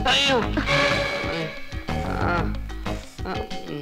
അയ്യോ ആ, ആ, ഉം.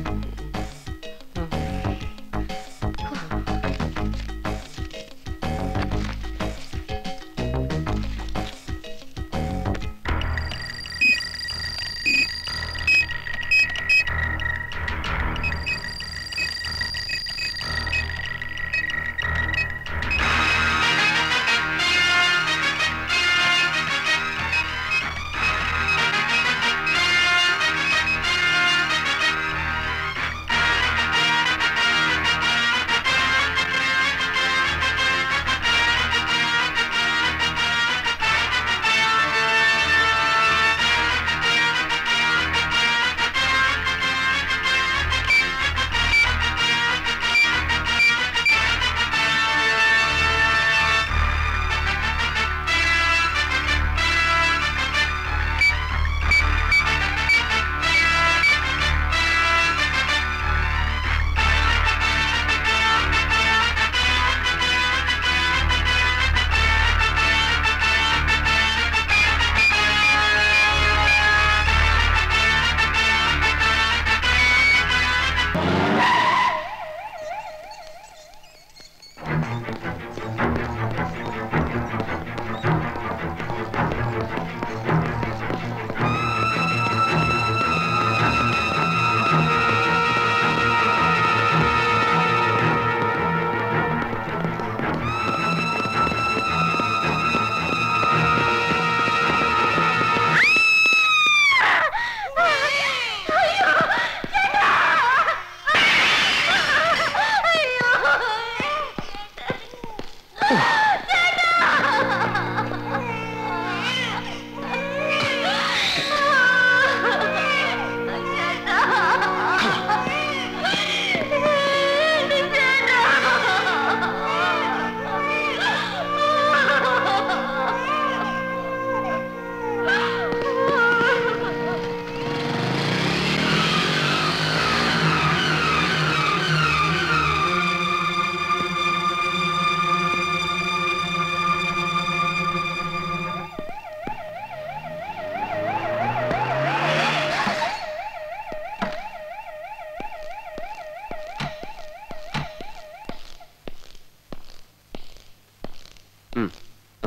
ഉം. ആ.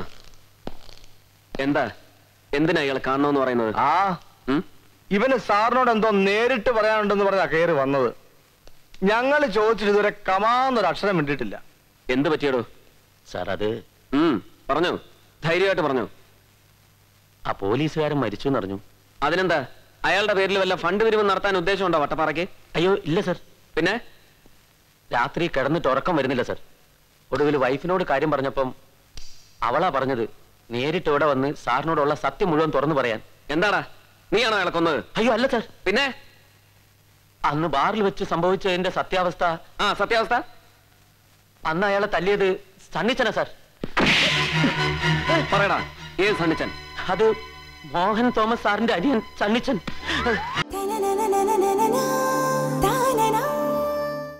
എന്താ എന്തിനാ ഇയാളെ കാണണമെന്ന് പറയുന്നത് ആ ഉം? ഇവന് സാറിനോട് എന്തോ നേരിട്ട് പറയാനുണ്ടെന്ന് പറഞ്ഞാ കയറി വന്നത് ഞങ്ങൾ ചോദിച്ചിട്ട് ഇതുവരെ കമാന്നൊരു അക്ഷരം മിണ്ടിട്ടില്ല എന്ത് പറ്റിയടോ സാർ അത് ഉം പറഞ്ഞോ ധൈര്യമായിട്ട് പറഞ്ഞോ ആ പോലീസുകാരൻ മരിച്ചു എന്നറിഞ്ഞു അതിനെന്താ അയാളുടെ പേരിൽ വല്ല ഫണ്ട് പിരിവ് നടത്താൻ ഉദ്ദേശമുണ്ടോ വട്ടപ്പാറയ്ക്ക് അയ്യോ ഇല്ല സർ പിന്നെ രാത്രി കിടന്നിട്ട് ഉറക്കം വരുന്നില്ല സർ ഒടുവിൽ വൈഫിനോട് കാര്യം പറഞ്ഞപ്പം അവളാ പറഞ്ഞത് നേരിട്ട് ഇവിടെ വന്ന് സാറിനോടുള്ള സത്യം മുഴുവൻ തുറന്നു പറയാൻ എന്താടാ നീയാണോ അയാളെ കൊന്നത് അയ്യോ അല്ല സർ പിന്നെ അന്ന് ബാറിൽ വെച്ച് സംഭവിച്ചതിന്റെ സത്യാവസ്ഥ ആ സത്യാവസ്ഥ അന്ന് അയാളെ തല്ലിയത് സണ്ണിച്ചന സർ പറയടാ ഏത് സണ്ണിച്ചൻ അത് മോഹൻ തോമസ് സാറിന്റെ അനിയൻ സണ്ണിച്ചൻ